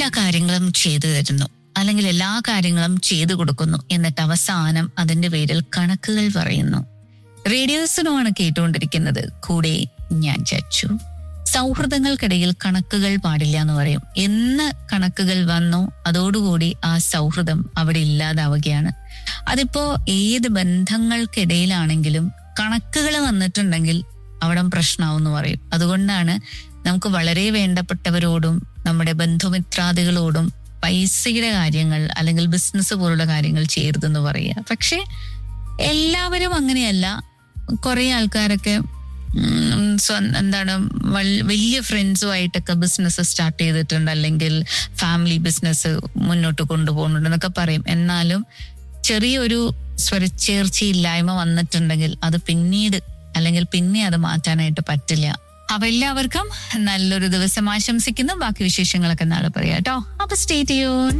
കാര്യങ്ങളും ചെയ്തു തരുന്നു അല്ലെങ്കിൽ എല്ലാ കാര്യങ്ങളും ചെയ്തു കൊടുക്കുന്നു എന്നിട്ട് അവസാനം അതിന്റെ പേരിൽ കണക്കുകൾ പറയുന്നു റേഡിയോസിനുമാണ് കേട്ടുകൊണ്ടിരിക്കുന്നത് കൂടെ ഞാൻ ചച്ചു സൗഹൃദങ്ങൾക്കിടയിൽ കണക്കുകൾ പാടില്ല എന്ന് പറയും എന്ന് കണക്കുകൾ വന്നോ അതോടുകൂടി ആ സൗഹൃദം അവിടെ ഇല്ലാതാവുകയാണ് അതിപ്പോ ഏത് ബന്ധങ്ങൾക്കിടയിലാണെങ്കിലും കണക്കുകൾ വന്നിട്ടുണ്ടെങ്കിൽ അവിടെ പ്രശ്നമാവും എന്ന് പറയും അതുകൊണ്ടാണ് നമുക്ക് വളരെ വേണ്ടപ്പെട്ടവരോടും നമ്മുടെ ബന്ധുമിത്രാദികളോടും പൈസയുടെ കാര്യങ്ങൾ അല്ലെങ്കിൽ ബിസിനസ് പോലുള്ള കാര്യങ്ങൾ ചെയ്യരുതെന്ന് പറയുക പക്ഷെ എല്ലാവരും അങ്ങനെയല്ല കുറെ ആൾക്കാരൊക്കെ ഉം, സ്വ- എന്താണ് വൽ- വലിയ ഫ്രണ്ട്സുമായിട്ടൊക്കെ ബിസിനസ് സ്റ്റാർട്ട് ചെയ്തിട്ടുണ്ട് അല്ലെങ്കിൽ ഫാമിലി ബിസിനസ് മുന്നോട്ട് കൊണ്ടുപോകുന്നുണ്ട് എന്നൊക്കെ പറയും എന്നാലും ചെറിയൊരു സ്വരച്ചേർച്ചയില്ലായ്മ വന്നിട്ടുണ്ടെങ്കിൽ അത് പിന്നീട് അല്ലെങ്കിൽ പിന്നെ അത് മാറ്റാനായിട്ട് പറ്റില്ല അപ്പൊ എല്ലാവർക്കും നല്ലൊരു ദിവസം ആശംസിക്കുന്നു ബാക്കി വിശേഷങ്ങളൊക്കെ നാളെ പറയാം കേട്ടോ അപ്പൊ സ്റ്റേ ട്യൂൺ